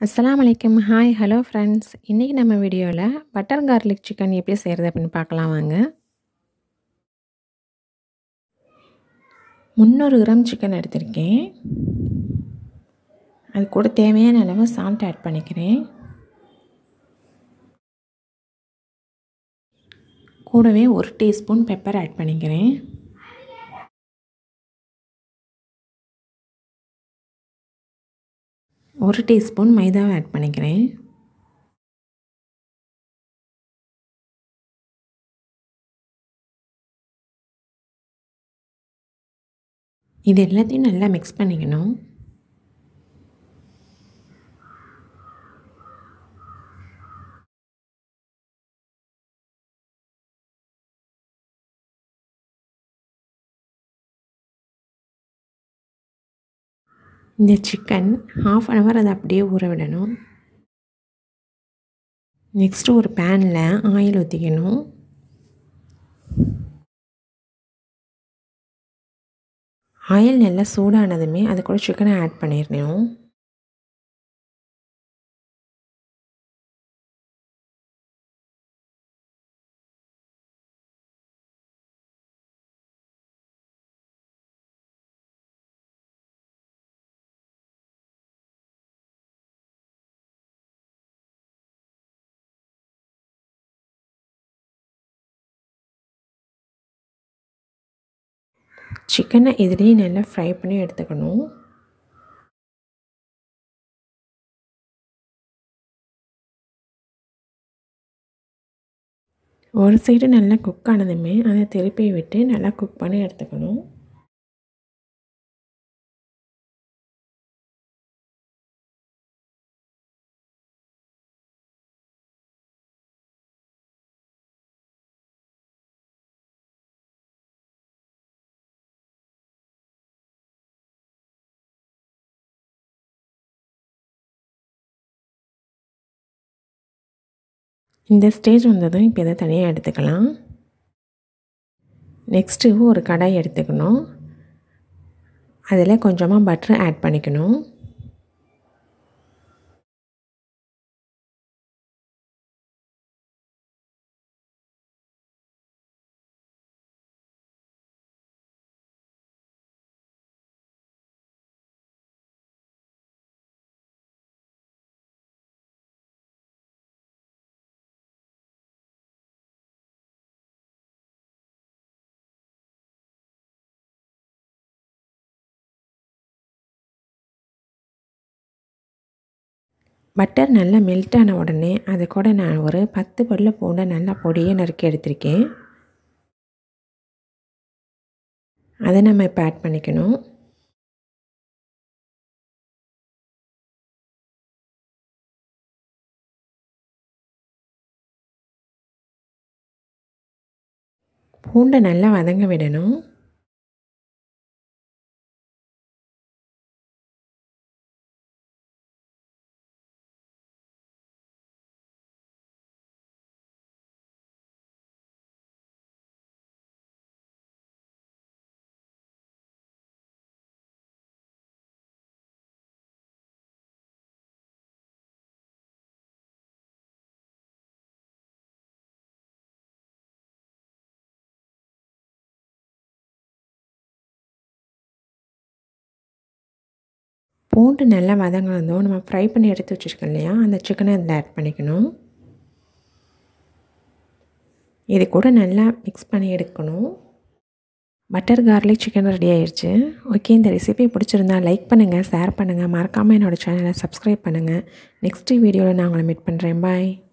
அஸ்ஸலாமு அலைக்கும். Hi, hello friends. இன்னைக்கு நம்ம வீடியோல பட்டர் கார்லிக் சிக்கன் எப்படி செய்றது அப்படின்னு பார்க்கலாம் வாங்க. 300 கிராம் சிக்கன் எடுத்திருக்கேன். அது கூட தேவையான அளவு சால்ட் ஆட் பண்ணிக்கிறேன். கூடவே 1 டீஸ்பூன் பெப்பர் ஆட் பண்ணிக்கிறேன். ஒரு டீஸ்பூன் மைதாவை ஆட் பண்ணிக்கிறேன். இது எல்லாத்தையும் நல்லா மிக்ஸ் பண்ணிக்கணும். இந்த சிக்கன் ஹாஃப் அன் ஹவர் அதை அப்படியே ஊற விடணும். நெக்ஸ்ட்டு ஒரு பேனில் ஆயில் ஊற்றிக்கணும். ஆயில் நல்லா சூடானதுமே அது கூட சிக்கனை ஆட் பண்ணிடணும். சிக்கனை இதுலேயே நல்லா ஃப்ரை பண்ணி எடுத்துக்கணும். ஒரு சைடு நல்லா குக் ஆனதுமே அதை திருப்பி விட்டு நல்லா குக் பண்ணி எடுத்துக்கணும். இந்த ஸ்டேஜ் வந்ததும் இப்போ இதை தனியாக எடுத்துக்கலாம். நெக்ஸ்ட்டு ஒரு கடாய் எடுத்துக்கணும். அதில் கொஞ்சமாக பட்டர் ஆட் பண்ணிக்கணும். பட்டர் நல்லா மெல்ட் ஆன உடனே அது கூட நான் ஒரு பத்து பல்ல பூண்டை நல்லா பொடியை நறுக்கி எடுத்திருக்கேன். அதை நம்ம இப்போ ஆட் பண்ணிக்கணும். பூண்டை நல்லா வதங்க விடணும். பூண்டு நல்லா வதங்கினதும் நம்ம ஃப்ரை பண்ணி எடுத்து வச்சுருக்கோம் இல்லையா அந்த சிக்கனை அதில் ஆட் பண்ணிக்கணும். இது கூட நல்லா மிக்ஸ் பண்ணி எடுக்கணும். பட்டர் கார்லிக் சிக்கன் ரெடி ஆயிடுச்சு. ஓகே இந்த ரெசிபி பிடிச்சிருந்தா லைக் பண்ணுங்கள், ஷேர் பண்ணுங்கள், மறக்காமல் என்னோடய சேனலை சப்ஸ்கிரைப் பண்ணுங்கள். நெக்ஸ்ட்டு வீடியோவில் நான் உங்களை மீட் பண்ணுறேன். பாய்.